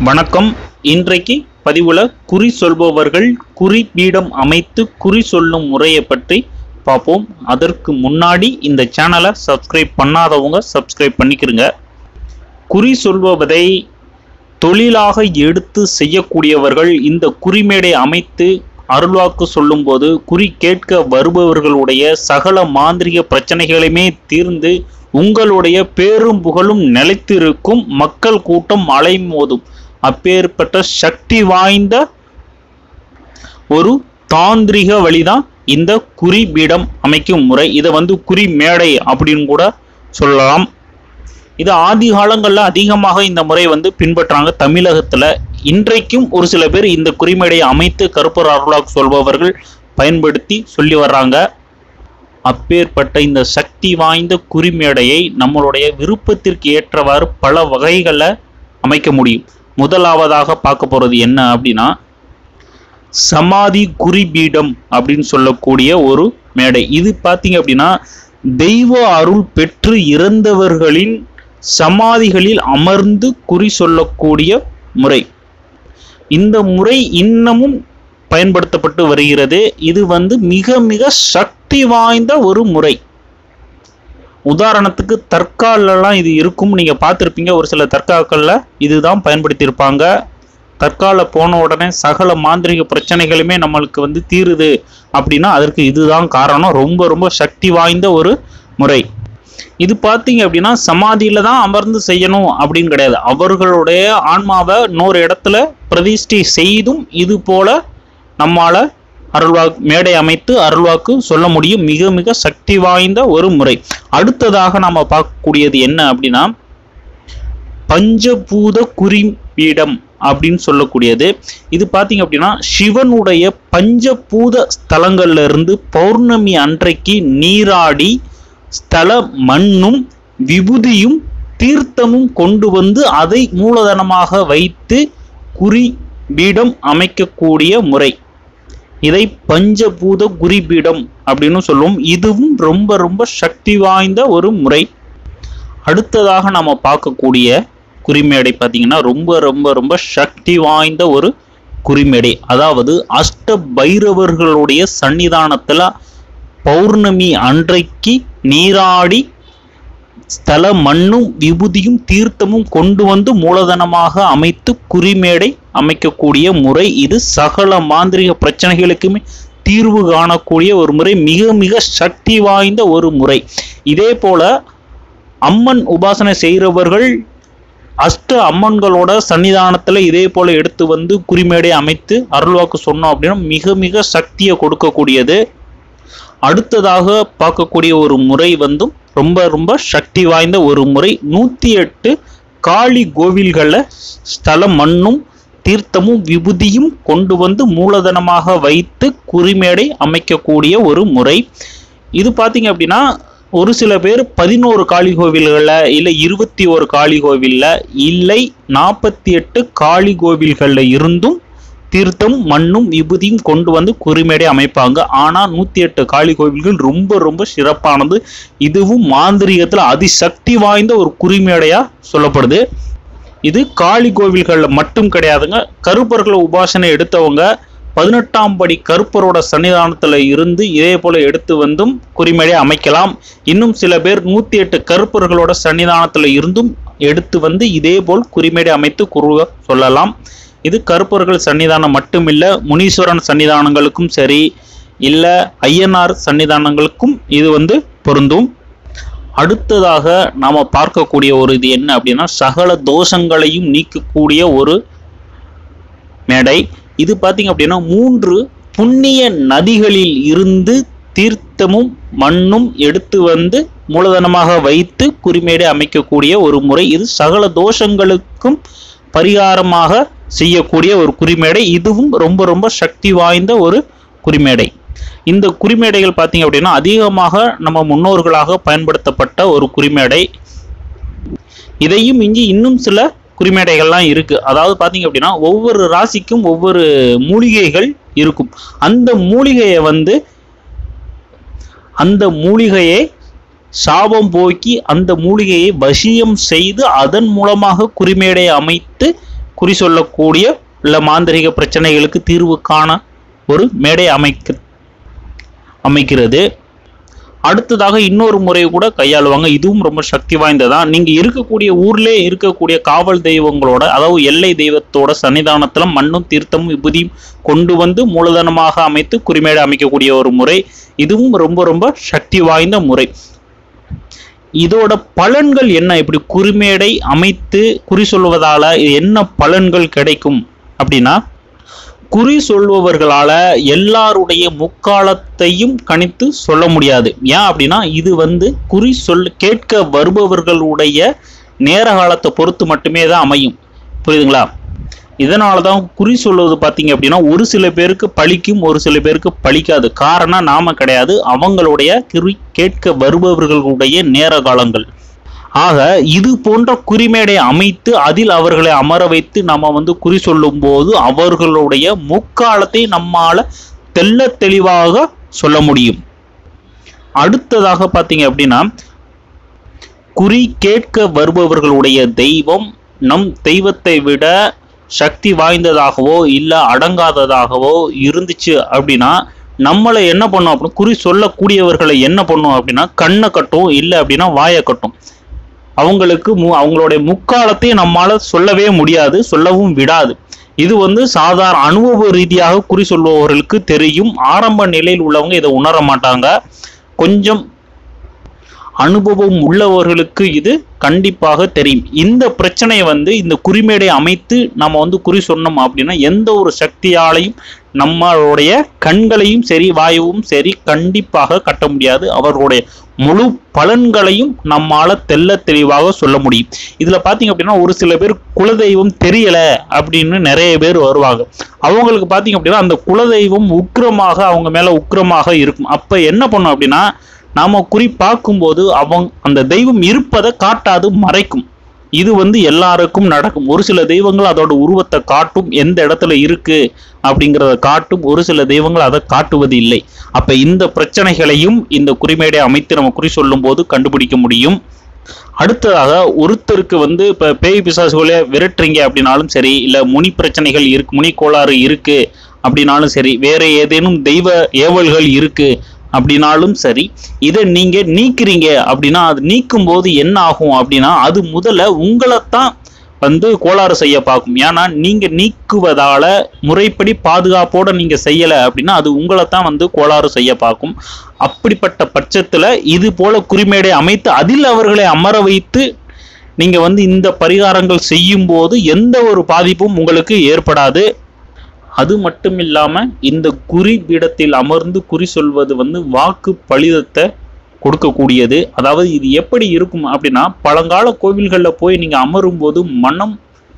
வணக்கம் இன்றைக்கு பதிவுல குறி சொல்பவர்கள் குறி பீடம் அமைத்து குறி சொல்லும் முறையை பற்றி பார்ப்போம் அதற்கு முன்னாடி இந்த சேனலை சப்ஸ்கிரைப் பண்ணாதவங்க சப்ஸ்கிரைப் பண்ணிக்கிறங்க குறி சொல்பவதை தொழிலாக எடுத்து செய்யக்கூடியவர்கள் இந்த குறிமேடை அமைத்து அருள்வாக்கு சொல்லும்போது குறி கேட்க வருபவர்களுடைய சகல மாந்திரிக பிரச்சனைகளுமே தீர்ந்து உங்களுடைய பேரும் புகழும் நிலைத்திருக்கும் மக்கள் கூட்டம் அலைமோதும் அப்பேற்பட்ட சக்தி வாய்ந்த ஒரு தாந்திரிக வழிதான் இந்த குறி பீடம் அமைக்கும் முறை இதை வந்து குறி மேடை அப்படின்னு கூட சொல்லலாம் இது ஆதி காலங்களில் அதிகமாக இந்த முறை வந்து பின்பற்றாங்க தமிழகத்துல இன்றைக்கும் ஒரு சில பேர் இந்த குறிமேடையை அமைத்து கருப்பர் அருளாக் சொல்பவர்கள் பயன்படுத்தி சொல்லி வர்றாங்க அப்பேற்பட்ட இந்த சக்தி வாய்ந்த குறிமேடையை நம்மளுடைய விருப்பத்திற்கு ஏற்றவாறு பல வகைகளை அமைக்க முடியும் முதலாவதாக பார்க்க போறது என்ன அப்படின்னா சமாதி குறிபீடம் அப்படின்னு சொல்லக்கூடிய ஒரு மேடை இது பார்த்தீங்க அப்படின்னா தெய்வ அருள் பெற்று இறந்தவர்களின் சமாதிகளில் அமர்ந்து குறி சொல்லக்கூடிய முறை இந்த முறை இன்னமும் பயன்படுத்தப்பட்டு வருகிறது இது வந்து மிக மிக சக்தி வாய்ந்த ஒரு முறை உதாரணத்துக்கு தற்காலெல்லாம் இது இருக்கும் நீங்க பார்த்துருப்பீங்க ஒரு சில தற்காக்கள்ல இதுதான் பயன்படுத்தியிருப்பாங்க தற்கால போன உடனே சகல மாந்திரிக பிரச்சனைகளுமே நம்மளுக்கு வந்து தீருது அப்படின்னா அதற்கு இதுதான் காரணம் ரொம்ப ரொம்ப சக்தி வாய்ந்த ஒரு முறை இது பார்த்தீங்க அப்படின்னா சமாதியில தான் அமர்ந்து செய்யணும் அப்படின்னு கிடையாது அவர்களுடைய ஆன்மாவை இன்னொரு இடத்துல பிரதிஷ்டை செய்தும் இது போல நம்மால அருள்வாக்கு மேடை அமைத்து அருள்வாக்கு சொல்ல முடியும் மிக மிக சக்தி வாய்ந்த ஒரு முறை அடுத்ததாக நாம பார்க்கக்கூடியது என்ன அப்படின்னா பஞ்சபூத குறிப்பீடம் அப்படின்னு சொல்லக்கூடியது இது பார்த்தீங்க அப்படின்னா சிவனுடைய பஞ்சபூத ஸ்தலங்கள்ல இருந்து பௌர்ணமி அன்றைக்கு நீராடி ஸ்தல மண்ணும் விபூதியும் தீர்த்தமும் கொண்டு வந்து அதை மூலதனமாக வைத்து குறி பீடம் அமைக்கக்கூடிய முறை இதை பஞ்சபூத குறிபீடம் அப்படின்னு சொல்லுவோம் இதுவும் ரொம்ப ரொம்ப சக்தி வாய்ந்த ஒரு முறை அடுத்ததாக நம்ம பார்க்கக்கூடிய குறிமேடை பார்த்தீங்கன்னா ரொம்ப ரொம்ப ரொம்ப சக்தி வாய்ந்த ஒரு குறிமேடை அதாவது அஷ்ட பைரவர்களுடைய சன்னிதானத்துல பௌர்ணமி அன்றைக்கு நீராடி ஸ்தல மண்ணும் விபூதியும் தீர்த்தமும் கொண்டு வந்து மூலதனமாக அமைத்து குறிமேடை அமைக்கக்கூடிய முறை இது சகல மாந்திரிக பிரச்சனைகளுக்குமே தீர்வு காணக்கூடிய ஒரு முறை மிக மிக சக்தி வாய்ந்த ஒரு முறை இதே போல அம்மன் உபாசனை செய்கிறவர்கள் அஷ்ட அம்மன்களோட சன்னிதானத்துல இதே போல எடுத்து வந்து குறிமேடை அமைத்து அருள்வாக்கு சொன்னோம் அப்படின்னா மிக மிக சக்தியை கொடுக்கக்கூடியது அடுத்ததாக பார்க்கக்கூடிய ஒரு முறை வந்தும் ரொம்ப ரொம்ப சக்தி வாய்ந்த ஒரு முறை நூத்தி எட்டு காளி கோவில்களை ஸ்தல மண்ணும் தீர்த்தமும் விபூதியும் கொண்டு வந்து மூலதனமாக வைத்து குறிமேடை அமைக்கக்கூடிய ஒரு முறை இது பார்த்தீங்க அப்படின்னா ஒரு சில பேர் பதினோரு காளி கோவில்களில் இல்லை இருபத்தி ஒரு காளி கோவிலில் இல்லை நாற்பத்தி எட்டு காளி கோவில்களில் இருந்தும் தீர்த்தம் மண்ணும் விபூதியும் கொண்டு வந்து குறிமேடை அமைப்பாங்க ஆனால் நூற்றி எட்டு காளி கோவில்கள் ரொம்ப ரொம்ப சிறப்பானது இதுவும் மாந்திரிகத்தில் அதிசக்தி வாய்ந்த ஒரு குறிமேடையாக சொல்லப்படுது இது காளி கோவில்களில் மட்டும் கிடையாதுங்க கருப்பர்களை உபாசனை எடுத்தவங்க பதினெட்டாம் படி கருப்பரோட சன்னிதானத்தில் இருந்து இதே போல எடுத்து வந்தும் குறிமேடை அமைக்கலாம் இன்னும் சில பேர் நூற்றி எட்டு கருப்பர்களோட சன்னிதானத்தில் இருந்தும் எடுத்து வந்து இதே போல் குறிமேடை அமைத்து குருவ சொல்லலாம் இது கருப்பர்கள் சன்னிதானம் மட்டுமில்ல முனீஸ்வரன் சன்னிதானங்களுக்கும் சரி இல்லை ஐயனார் சன்னிதானங்களுக்கும் இது வந்து பொருந்தும் அடுத்ததாக நாம் பார்க்கக்கூடிய ஒரு இது என்ன அப்படின்னா சகல தோஷங்களையும் நீக்கக்கூடிய ஒரு மேடை இது பார்த்தீங்க அப்படின்னா மூன்று புண்ணிய நதிகளில் இருந்து தீர்த்தமும் மண்ணும் எடுத்து வந்து மூலதனமாக வைத்து குறிமேடை அமைக்கக்கூடிய ஒரு முறை இது சகல தோஷங்களுக்கும் பரிகாரமாக செய்யக்கூடிய ஒரு குறிமேடை இதுவும் ரொம்ப ரொம்ப சக்தி வாய்ந்த ஒரு குறிமேடை இந்த குறிமேடைகள் பார்த்தீங்க அப்படின்னா அதிகமாக நம்ம முன்னோர்களாக பயன்படுத்தப்பட்ட ஒரு குறிமேடை இதையும் இஞ்சி இன்னும் சில குறிமேடைகள்லாம் இருக்கு அதாவது பார்த்தீங்க அப்படின்னா ஒவ்வொரு ராசிக்கும் ஒவ்வொரு மூலிகைகள் இருக்கும் அந்த மூலிகையை வந்து அந்த மூலிகையை சாபம் போக்கி அந்த மூலிகையை வசியம் செய்து அதன் மூலமாக குறிமேடை அமைத்து குறி சொல்லக்கூடிய இல்ல மாந்திரிக பிரச்சனைகளுக்கு தீர்வு காண ஒரு மேடை அமைக்க அமைக்கிறது அடுத்ததாக இன்னொரு முறை கூட கையாளுவாங்க இதுவும் ரொம்ப சக்தி வாய்ந்ததான் நீங்க இருக்கக்கூடிய ஊர்ல இருக்கக்கூடிய காவல் தெய்வங்களோட அதாவது எல்லை தெய்வத்தோட சன்னிதானத்துல மண்ணும் தீர்த்தமும் விபூதியும் கொண்டு வந்து மூலதனமாக அமைத்து குறிமேடை அமைக்கக்கூடிய ஒரு முறை இதுவும் ரொம்ப ரொம்ப சக்தி வாய்ந்த முறை இதோட பலன்கள் என்ன இப்படி குறிமேடை அமைத்து குறி சொல்வதால என்ன பலன்கள் கிடைக்கும் அப்படின்னா குறி சொல்பவர்களால எல்லாருடைய முக்காலத்தையும் கணித்து சொல்ல முடியாது ஏன் அப்படின்னா இது வந்து குறி சொல் கேட்க வருபவர்களுடைய நேர காலத்தை பொறுத்து மட்டுமே தான் அமையும் புரியுதுங்களா இதனால தான் குறி சொல்வது பார்த்தீங்க அப்படின்னா ஒரு சில பேருக்கு பழிக்கும் ஒரு சில பேருக்கு பழிக்காது காரணம் நாம கிடையாது அவங்களுடைய குறி கேட்க வருபவர்களுடைய நேர காலங்கள் ஆக இது போன்ற குறிமேடை அமைத்து அதில் அவர்களை அமர வைத்து நம்ம வந்து குறி சொல்லும் போது அவர்களுடைய முக்காலத்தை நம்மால தெள்ள தெளிவாக சொல்ல முடியும் அடுத்ததாக பார்த்தீங்க அப்படின்னா குறி கேட்க வருபவர்களுடைய தெய்வம் நம் தெய்வத்தை விட சக்தி வாய்ந்ததாகவோ இல்லை அடங்காததாகவோ இருந்துச்சு அப்படின்னா நம்மளை என்ன பண்ணும் அப்படின்னா குறி சொல்லக்கூடியவர்களை என்ன பண்ணும் அப்படின்னா கண்ணை கட்டும் இல்லை அப்படின்னா வாயை கட்டும் அவங்களுக்கு மு அவங்களுடைய முக்காலத்தை நம்மால சொல்லவே முடியாது சொல்லவும் விடாது இது வந்து சாதாரண அனுபவ ரீதியாக குறி சொல்பவர்களுக்கு தெரியும் ஆரம்ப நிலையில் உள்ளவங்க இதை உணர மாட்டாங்க கொஞ்சம் அனுபவம் உள்ளவர்களுக்கு இது கண்டிப்பாக தெரியும் இந்த பிரச்சனையை வந்து இந்த குறிமேடை அமைத்து நம்ம வந்து குறி சொன்னோம் அப்படின்னா எந்த ஒரு சக்தியாலையும் நம்மளுடைய கண்களையும் சரி வாயுவும் சரி கண்டிப்பாக கட்ட முடியாது அவர்களுடைய முழு பலன்களையும் நம்மால தெள்ள தெளிவாக சொல்ல முடியும் இதுல பாத்தீங்க அப்படின்னா ஒரு சில பேர் குலதெய்வம் தெரியல அப்படின்னு நிறைய பேர் வருவாங்க அவங்களுக்கு பாத்தீங்க அப்படின்னா அந்த குலதெய்வம் உக்கிரமாக அவங்க மேல உக்கிரமாக இருக்கும் அப்ப என்ன பண்ணும் அப்படின்னா நாம குறி பார்க்கும்போது அவங்க அந்த தெய்வம் இருப்பதை காட்டாது மறைக்கும் இது வந்து எல்லாருக்கும் நடக்கும் ஒரு சில தெய்வங்கள் அதோட உருவத்தை காட்டும் எந்த இடத்துல இருக்கு அப்படிங்கிறத காட்டும் ஒரு சில தெய்வங்கள் அதை காட்டுவது இல்லை அப்ப இந்த பிரச்சனைகளையும் இந்த குறிமேடை அமைத்து நம்ம குறி சொல்லும் போது கண்டுபிடிக்க முடியும் அடுத்ததாக ஒருத்தருக்கு வந்து இப்ப பேய் பிசாசுகளே விரட்டுறீங்க அப்படின்னாலும் சரி இல்ல முனி பிரச்சனைகள் இருக்கு முனி கோளாறு இருக்கு அப்படின்னாலும் சரி வேற ஏதேனும் தெய்வ ஏவல்கள் இருக்கு அப்படின்னாலும் சரி இதை நீங்க நீக்கிறீங்க அப்படின்னா அது நீக்கும் போது என்ன ஆகும் அப்படின்னா அது முதல்ல உங்களைத்தான் வந்து கோளாறு செய்ய பார்க்கும் ஏன்னா நீங்க நீக்குவதால முறைப்படி பாதுகாப்போட நீங்க செய்யல அப்படின்னா அது உங்களை தான் வந்து கோளாறு செய்ய பார்க்கும் அப்படிப்பட்ட பட்சத்துல இது போல குறிமேடை அமைத்து அதில் அவர்களை அமர வைத்து நீங்க வந்து இந்த பரிகாரங்கள் செய்யும் போது எந்த ஒரு பாதிப்பும் உங்களுக்கு ஏற்படாது அது மட்டும் இல்லாம இந்த குறி பீடத்தில் அமர்ந்து குறி சொல்வது வந்து வாக்கு பலிதத்தை கொடுக்கக்கூடியது அதாவது இது எப்படி இருக்கும் அப்படின்னா பழங்கால கோவில்களில் போய் நீங்க அமரும் போது மனம்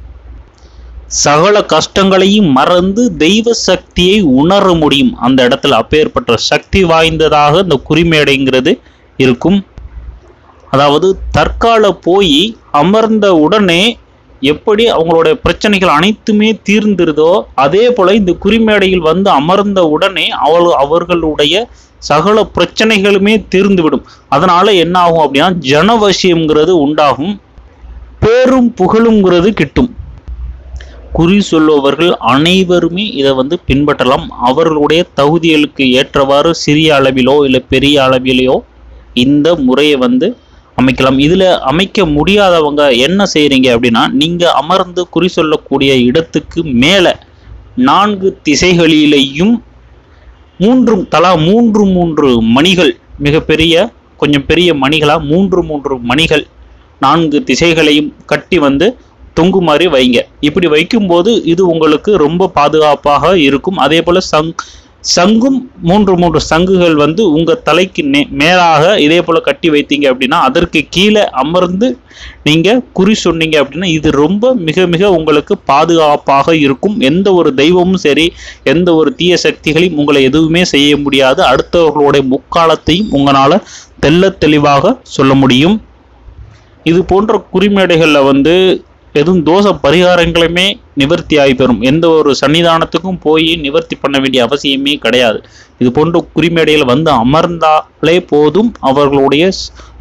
சகல கஷ்டங்களையும் மறந்து தெய்வ சக்தியை உணர முடியும் அந்த இடத்துல அப்பேற்பட்ட சக்தி வாய்ந்ததாக இந்த குறிமேடைங்கிறது இருக்கும் அதாவது தற்கால போய் அமர்ந்த உடனே எப்படி அவங்களுடைய பிரச்சனைகள் அனைத்துமே தீர்ந்துருதோ அதே போல இந்த குறிமேடையில் வந்து அமர்ந்த உடனே அவள் அவர்களுடைய சகல பிரச்சனைகளுமே தீர்ந்துவிடும் அதனால என்ன ஆகும் அப்படின்னா ஜனவசியம்ங்கிறது உண்டாகும் பேரும் புகழுங்கிறது கிட்டும் குறி சொல்லுபவர்கள் அனைவருமே இதை வந்து பின்பற்றலாம் அவர்களுடைய தகுதிகளுக்கு ஏற்றவாறு சிறிய அளவிலோ இல்லை பெரிய அளவிலோ இந்த முறையை வந்து அமைக்கலாம் இதுல அமைக்க முடியாதவங்க என்ன செய்றீங்க அப்படின்னா நீங்க அமர்ந்து குறி சொல்லக்கூடிய இடத்துக்கு மேல நான்கு திசைகளிலேயும் மூன்று தலா மூன்று மூன்று மணிகள் மிகப்பெரிய கொஞ்சம் பெரிய மணிகளா மூன்று மூன்று மணிகள் நான்கு திசைகளையும் கட்டி வந்து தொங்குமாறி வைங்க இப்படி வைக்கும்போது இது உங்களுக்கு ரொம்ப பாதுகாப்பாக இருக்கும் அதே போல சங் சங்கும் மூன்று மூன்று சங்குகள் வந்து உங்க தலைக்கு நே மேலாக இதே போல கட்டி வைத்தீங்க அப்படின்னா அதற்கு கீழே அமர்ந்து நீங்க குறி சொன்னீங்க அப்படின்னா இது ரொம்ப மிக மிக உங்களுக்கு பாதுகாப்பாக இருக்கும் எந்த ஒரு தெய்வமும் சரி எந்த ஒரு தீய சக்திகளையும் உங்களை எதுவுமே செய்ய முடியாது அடுத்தவர்களுடைய முக்காலத்தையும் உங்களால தெள்ள தெளிவாக சொல்ல முடியும் இது போன்ற குறிமேடைகளில் வந்து எதுவும் தோஷ பரிகாரங்களுமே நிவர்த்தி ஆகி பெறும் எந்த ஒரு சன்னிதானத்துக்கும் போய் நிவர்த்தி பண்ண வேண்டிய அவசியமே கிடையாது இது போன்ற குறிமேடையில் வந்து அமர்ந்தாலே போதும் அவர்களுடைய ஸ்-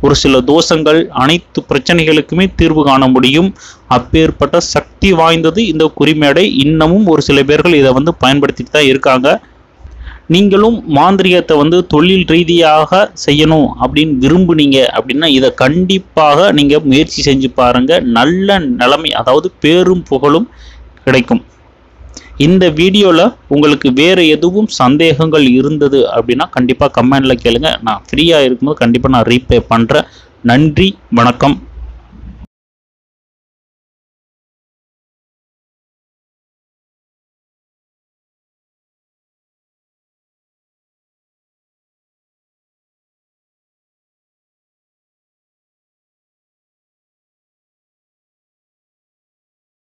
ஒரு சில தோஷங்கள் அனைத்து பிரச்சனைகளுக்குமே தீர்வு காண முடியும் அப்பேற்பட்ட சக்தி வாய்ந்தது இந்த குறிமேடை இன்னமும் ஒரு சில பேர்கள் இதை வந்து பயன்படுத்திட்டு தான் இருக்காங்க நீங்களும் மாந்திரிகத்தை வந்து தொழில் ரீதியாக செய்யணும் அப்படின்னு விரும்புனீங்க அப்படின்னா இதை கண்டிப்பாக நீங்கள் முயற்சி செஞ்சு பாருங்க நல்ல நிலைமை அதாவது பேரும் புகழும் கிடைக்கும் இந்த வீடியோவில் உங்களுக்கு வேறு எதுவும் சந்தேகங்கள் இருந்தது அப்படின்னா கண்டிப்பாக கமெண்டில் கேளுங்க நான் ஃப்ரீயாக இருக்கும்போது கண்டிப்பாக நான் ரீப்ளை பண்ணுறேன் நன்றி வணக்கம்